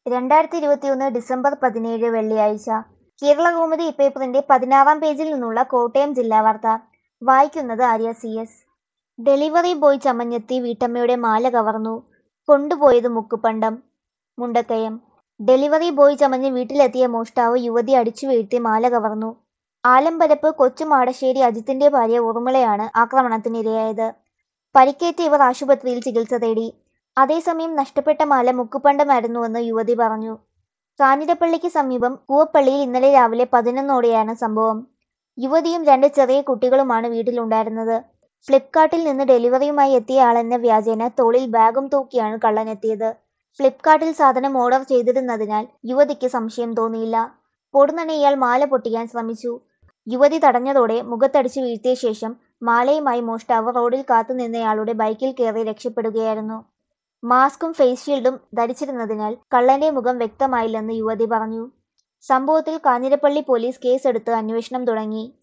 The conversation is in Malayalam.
രണ്ടായിരത്തി ഇരുപത്തിയൊന്ന് ഡിസംബർ പതിനേഴ് വെള്ളിയാഴ്ച കേരളകൗമുദി പേപ്പറിന്റെ പതിനാറാം പേജിൽ നിന്നുള്ള കോട്ടയം ജില്ലാ വാർത്ത വായിക്കുന്നത് Arya C S delivery boy ചമഞ്ഞെത്തി വീട്ടമ്മയുടെ മാല കവർന്നു കൊണ്ടുപോയത് മുക്കുപണ്ടം മുണ്ടക്കയം ഡെലിവറി ബോയ് ചമഞ്ഞ് വീട്ടിലെത്തിയ മോഷ്ടാവ് യുവതി അടിച്ചു വീഴ്ത്തി മാല കവർന്നു ആലമ്പലപ്പ് കൊച്ചുമാടശ്ശേരി അജിത്തിന്റെ ഭാര്യ ഉറുമിളയാണ് ആക്രമണത്തിനിരയായത് പരിക്കേറ്റ ഇവർ ആശുപത്രിയിൽ ചികിത്സ തേടി അതേസമയം നഷ്ടപ്പെട്ട മാല മുക്കുപണ്ടമായിരുന്നുവെന്ന് യുവതി പറഞ്ഞു കാഞ്ഞിരപ്പള്ളിക്ക് സമീപം കൂവപ്പള്ളിയിൽ ഇന്നലെ രാവിലെ പതിനൊന്നോടെയാണ് സംഭവം യുവതിയും രണ്ട് ചെറിയ കുട്ടികളുമാണ് വീട്ടിലുണ്ടായിരുന്നത് ഫ്ലിപ്കാർട്ടിൽ നിന്ന് ഡെലിവറിയുമായി എത്തിയ ആളെന്ന വ്യാജേന തോളിൽ ബാഗും തൂക്കിയാണ് കള്ളനെത്തിയത് ഫ്ലിപ്കാർട്ടിൽ സാധനം ഓർഡർ ചെയ്തിരുന്നതിനാൽ യുവതിക്ക് സംശയം തോന്നിയില്ല പൊടുന്നനെ ഇയാൾ മാല പൊട്ടിക്കാൻ ശ്രമിച്ചു യുവതി തടഞ്ഞതോടെ മുഖത്തടിച്ചു വീഴ്ത്തിയ ശേഷം മാലയുമായി മോഷ്ടാവ് റോഡിൽ കാത്തുനിന്നയാളുടെ ബൈക്കിൽ കയറി രക്ഷപ്പെടുകയായിരുന്നു മാസ്കും ഫേസ് ഷീൽഡും ധരിച്ചിരുന്നതിനാൽ കള്ളന്റെ മുഖം വ്യക്തമായില്ലെന്ന് യുവതി പറഞ്ഞു സംഭവത്തിൽ കാഞ്ഞിരപ്പള്ളി പോലീസ് കേസെടുത്ത് അന്വേഷണം തുടങ്ങി